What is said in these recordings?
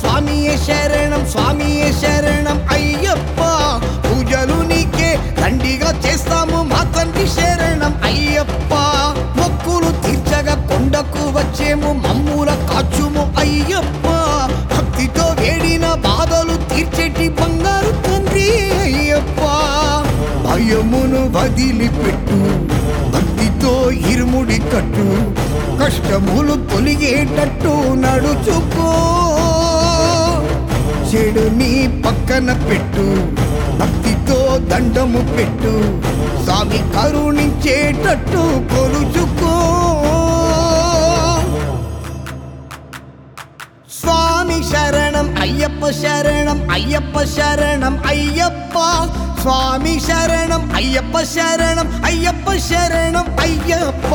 స్వామియే శరణం స్వామియే శరణం అయ్యప్ప పూజలు నీకే దండిగా చేస్తాము మా తండ్రి శరణం అయ్యప్ప మొక్కులు తీర్చగా కొండకు వచ్చేము మమ్ముల కాచుము అయ్యప్ప భక్తితో వేడిన బాధలు తీర్చేటి బంగారు తండ్రి అయ్యప్ప భయమును వదిలిపెట్టు భక్తితో ఇరుముడి కట్టు కష్టములు తొలిగేటట్టు నడుచుకో చెడుని పక్కన పెట్టు భక్తితో దండము పెట్టు స్వామి కరుణించేటట్టు కొలుచుకో స్వామి శరణం అయ్యప్ప శరణం అయ్యప్ప శరణం అయ్యప్ప స్వామి శరణం అయ్యప్ప శరణం అయ్యప్ప శరణం అయ్యప్ప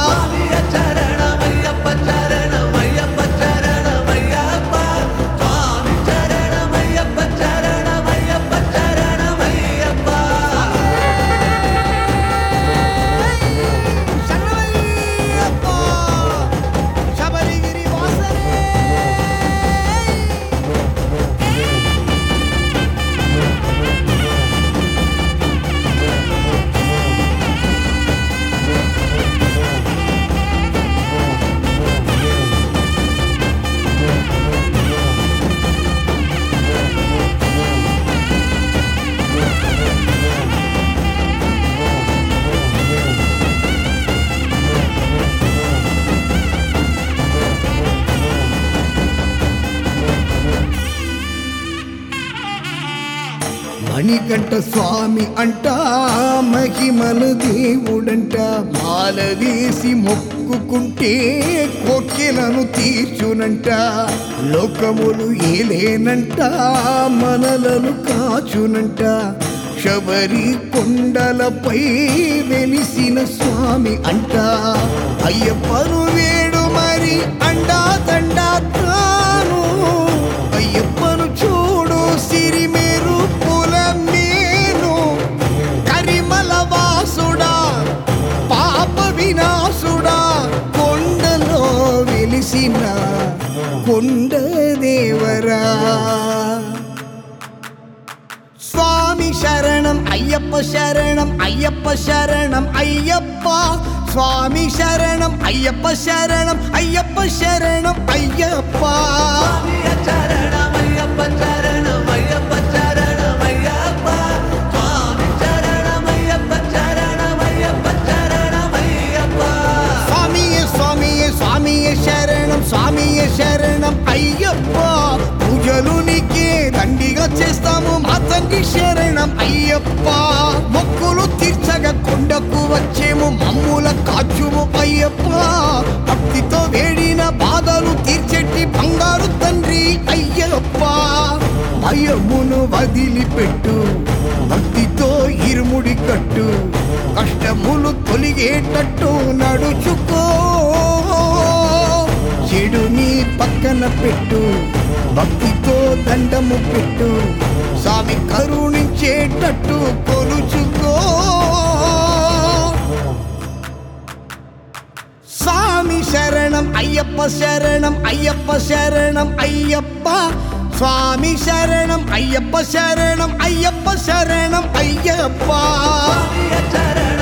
శరణమయ్యప్ప శబరిగిరి వాసనే మణికంఠ స్వామి అంట మహిమల దేవుడంట మాల వేసి మొక్కుకుంటే కోర్కెలను తీర్చునంట లోకములు ఏలేనంట మనలను కాచునంట శబరి కొండలపై వెలిసిన స్వామి అంట అయ్యప్పను వేడు మరి అండా దండా తాను అయ్యప్పను చూడు సిరిమేరు పుల మేను కరిమల వాసుడా పాప వినాశుడా కొండలో వెలిసిన కొండ దేవరా స్వామి శరణం అయ్యప్ప శరణం అయ్యప్ప శరణం అయ్యప్ప స్వామి శరణం అయ్యప్ప శరణం అయ్యప్ప శరణం అయ్యప్ప స్వామియే స్వామియే స్వామియే శరణం స్వామియే శరణం అయ్యప్ప పూజలు నీకే దండిగా చేస్తాము మా తండ్రి శరణం అయ్యప్ప మొక్కులు తీర్చగా కొండకు వచ్చేము మమ్ముల కాచుము అయ్యప్ప భక్తితో వేడిన బాధలు తీర్చెట్టి బంగారు తండ్రి అయ్యప్ప భయమును వదిలిపెట్టు భక్తితో ఇరుముడి కట్టు కష్టములు తొలిగేటట్టు నడుచుకో చెడుని పక్కన పెట్టు భక్తితో దండము పెట్టు స్వామి కరుణించేటట్టు కొలుచుకో స్వామి శరణం అయ్యప్ప శరణం అయ్యప్ప శరణం అయ్యప్ప స్వామి శరణం అయ్యప్ప శరణం అయ్యప్ప శరణం అయ్యప్ప శరణ